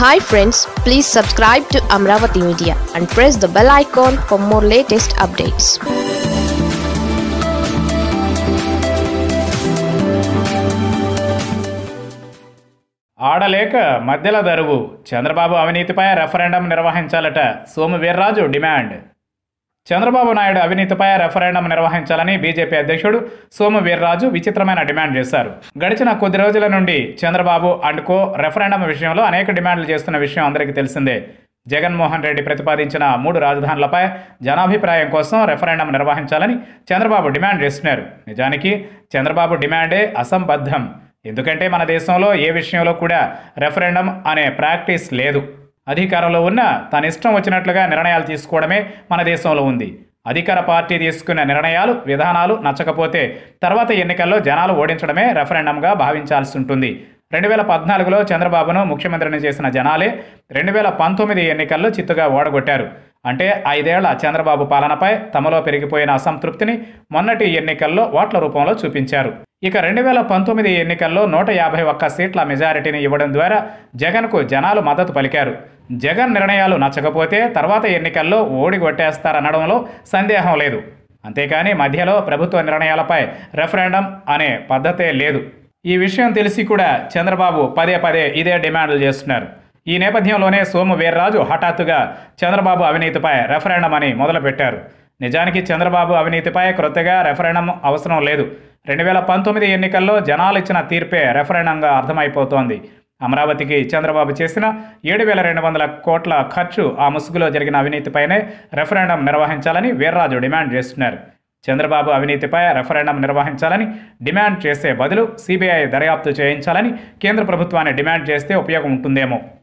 hi friends please subscribe to Amaravati media and press the bell icon for more latest updates ఆడలేక మధ్యల దరువు చంద్రబాబు అవినీతిపై referendum నిర్వహించాలట Somu Veerraju demand Chandrababu Naidu అవినీతిపై రెఫరెండం నిర్వహించాలని బీజేపీ అధ్యక్షుడు సోము వీర్రాజు విచిత్రమైన డిమాండ్ చేశారు గడిచిన కొద్ది రోజుల నుండి చంద్రబాబు అండ్ కో రెఫరెండం విషయంలో అనేక డిమాండ్లు చేస్తున్న విషయం అందరికీ తెలిసిందే జగన్మోహన్ రెడ్డి ప్రతిపాదించిన మూడు రాజధానులపై జనాభిప్రాయం కోసం రెఫరెండం నిర్వహించాలని చంద్రబాబు డిమాండ్ చేస్తున్నారు నిజానికి చంద్రబాబు డిమాండే అసంబద్ధం ఎందుకంటే మన దేశంలో ఏ విషయంలో కూడా రెఫరెండం అనే ప్రాక్టీస్ లేదు అధికారంలో ఉన్న తన ఇష్టం వచ్చినట్లుగా నిర్ణయాలు తీసుకోవడమే మన దేశంలో ఉంది అధికార పార్టీ తీసుకున్న నిర్ణయాలు విధానాలు నచ్చకపోతే తర్వాత ఎన్నికల్లో జనాలు ఓడించడమే రెఫరెండంగా భావించాల్సి ఉంటుంది రెండు వేల పద్నాలుగులో చంద్రబాబును ముఖ్యమంత్రిని చేసిన జనాలే రెండు వేల పంతొమ్మిది ఎన్నికల్లో చిత్తుగా ఓడగొట్టారు అంటే ఐదేళ్ల చంద్రబాబు పాలనపై తమలో పెరిగిపోయిన అసంతృప్తిని మొన్నటి ఎన్నికల్లో ఓట్ల రూపంలో చూపించారు ఇక రెండు వేల పంతొమ్మిది ఎన్నికల్లో నూట యాభై ఒక్క సీట్ల మెజారిటీని ఇవ్వడం ద్వారా జగన్కు జనాలు మద్దతు పలికారు జగన్ నిర్ణయాలు నచ్చకపోతే తర్వాత ఎన్నికల్లో ఓడిగొట్టేస్తారనడంలో సందేహం లేదు అంతేకాని మధ్యలో ప్రభుత్వ నిర్ణయాలపై రెఫరెండం అనే పద్ధతే లేదు ఈ విషయం తెలిసి కూడా చంద్రబాబు పదే పదే ఇదే డిమాండ్లు చేస్తున్నారు ఈ నేపథ్యంలోనే సోము వీర్రాజు హఠాత్తుగా చంద్రబాబు అవినీతిపై రెఫరెండం అని మొదలుపెట్టారు నిజానికి చంద్రబాబు అవినీతిపై క్రొత్తగా రెఫరెండం అవసరం లేదు రెండు వేల పంతొమ్మిది ఎన్నికల్లో జనాలు ఇచ్చిన తీర్పే రెఫరెండంగా అర్థమైపోతోంది అమరావతికి చంద్రబాబు చేసిన ఏడు వేల రెండు వందల కోట్ల ఖర్చు ఆ ముసుగులో జరిగిన అవినీతిపైనే రెఫరెండం నిర్వహించాలని వీర్రాజు డిమాండ్ చేస్తున్నారు చంద్రబాబు అవినీతిపై రెఫరెండం నిర్వహించాలని డిమాండ్ చేసే బదులు సిబిఐ దర్యాప్తు చేయించాలని కేంద్ర ప్రభుత్వాన్ని డిమాండ్ చేస్తే ఉపయోగం ఉంటుందేమో